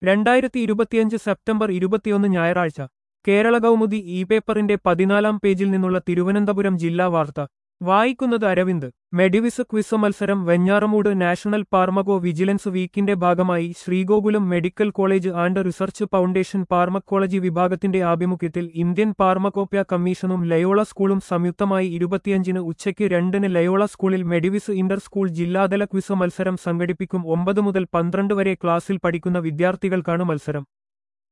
രണ്ടായിരത്തി ഇരുപത്തിയഞ്ച് സെപ്റ്റംബർ ഇരുപത്തിയൊന്ന് ഞായറാഴ്ച കേരള കൗമുദി ഇ പേപ്പറിന്റെ പതിനാലാം പേജിൽ നിന്നുള്ള തിരുവനന്തപുരം ജില്ലാ വാർത്ത വായിക്കുന്നത് അരവിന്ദ് മെഡിവിസ് ക്വിസ് മത്സരം വെഞ്ഞാറമൂട് നാഷണൽ പാർമകോ വിജിലൻസ് വീക്കിന്റെ ഭാഗമായി Sreegokulam medical college and research foundation pharmacology വിഭാഗത്തിന്റെ ആഭിമുഖ്യത്തിൽ ഇന്ത്യൻ പാർമക്കോപ്യ കമ്മീഷനും ലയോള സ്കൂളും സംയുക്തമായി ഇരുപത്തിയഞ്ചിന് ഉച്ചയ്ക്ക് രണ്ടിന് ലയോള സ്കൂളിൽ മെഡിവിസ് ഇന്റർ സ്കൂൾ ജില്ലാതല ക്വിസ് മത്സരം സംഘടിപ്പിക്കും ഒമ്പത് മുതൽ പന്ത്രണ്ട് വരെ ക്ലാസ്സിൽ പഠിക്കുന്ന വിദ്യാർത്ഥികൾക്കാണ് മത്സരം